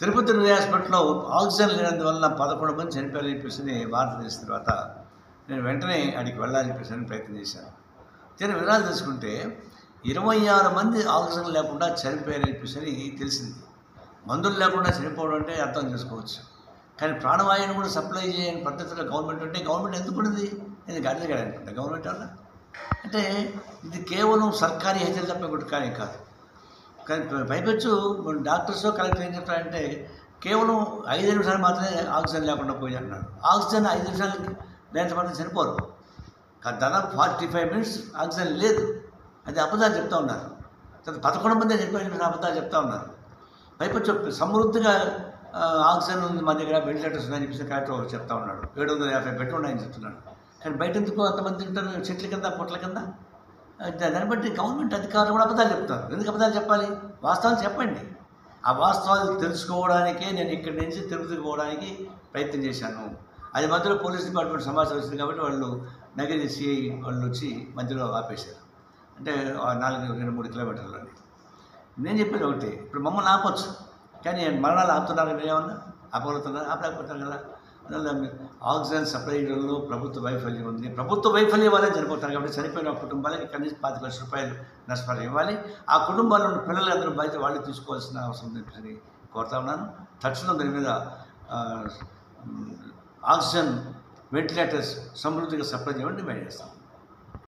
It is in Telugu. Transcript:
తిరుపతి రుయా హాస్పిటల్లో ఆక్సిజన్ లేనందువల్ల పదకొండు మంది చనిపోయారని చెప్పేసి వార్త తెలిసిన తర్వాత నేను వెంటనే అడిగి వెళ్ళాలని చెప్పేసి ప్రయత్నం చేశాను తీరా వివరాలు తెలుసుకుంటే ఇరవై ఆరు మంది ఆక్సిజన్ లేకుండా చనిపోయారని చెప్పేసి తెలిసింది మందులు లేకుండా చనిపోవడం అంటే అర్థం చేసుకోవచ్చు కానీ ప్రాణవాయువుని కూడా సప్లై చేయని పద్ధతిలో గవర్నమెంట్ ఉంటే గవర్నమెంట్ ఎందుకు ఉంది నేను గాడిద గాడు అనుకుంటా గవర్నమెంట్ వల్ల అంటే ఇది కేవలం సర్కారీ హత్యలు తప్ప ఇంకోటి కానీ కాదు కానీ పైపెచ్చు మన డాక్టర్స్ కలెక్టర్ ఏం చెప్తారంటే కేవలం ఐదు నిమిషాలు మాత్రమే ఆక్సిజన్ లేకుండా పోయి అంటున్నాడు ఆక్సిజన్ ఐదు నిమిషాలు లేని మాత్రం చనిపోరు కానీ దాదాపు ఫార్టీ ఫైవ్ మినిట్స్ ఆక్సిజన్ లేదు అది అబద్ధాలు చెప్తా ఉన్నారు తర్వాత పదకొండు మంది చనిపోయిన అబద్ధాలు చెప్తా ఉన్నారు పైపెచ్చు సమృద్ధిగా ఆ, ఆక్సిజన్ ఉంది మా దగ్గర వెంటిలేటర్స్ ఉన్నాయని చెప్పేసి కలెక్టర్ ఒకరు చెప్తా ఉన్నాడు ఏడు వందల యాభై బెడ్ ఉన్నాయని చెప్తున్నాడు కానీ బయట ఎందుకు అంతమంది తింటారు చెట్ల కింద పొట్ల కింద దా- దాన్ని బట్టి గవర్నమెంట్ అధికారులు కూడా అబద్ధాలు చెప్తారు ఎందుకు అబద్ధాలు చెప్పాలి వాస్తవాలు చెప్పండి ఆ వాస్తవాలు తెలుసుకోవడానికే నేను ఇక్కడి నుంచి తిరుపతికి పోవడానికి ప్రయత్నం చేశాను అది మధ్యలో పోలీస్ డిపార్ట్మెంట్ సమాచారం వచ్చింది కాబట్టి వాళ్ళు నగరి సిఐ వాళ్ళు వచ్చి మధ్యలో ఆపేశారు అంటే ఆ నాలుగు రెండు మూడు కిలోమీటర్లని నేను చెప్పేది ఒకటి ఇప్పుడు మమ్మల్ని ఆపొచ్చు కానీ మరణాలు ఆపుతున్నారు మీరు ఏమన్నా ఆపగలుగుతున్నారు ఆపలేకపోతారు కదా అందువల్ల మీ- ఆక్సిజన్ సప్లై చేయడంలో ప్రభుత్వ వైఫల్యం ఉంది ప్రభుత్వ వైఫల్యం వల్లే చనిపోతారు కాబట్టి చనిపోయిన కుటుంబాలకి కనీసం పాతిక లక్షల రూపాయలు నష్టపరిహారం ఇవ్వాలి ఆ కుటుంబాల్లో ఉన్న పిల్లలందరూ బయట వాళ్ళు తీసుకోవాల్సిన అవసరం ఉందని కోరుతా ఉన్నాను తక్షణం దాని మీద ఆ, ఆక్సిజన్ వెంటిలేటర్స్ సమృద్ధిగా సప్లై చేయమని డిమాండ్ చేస్తాను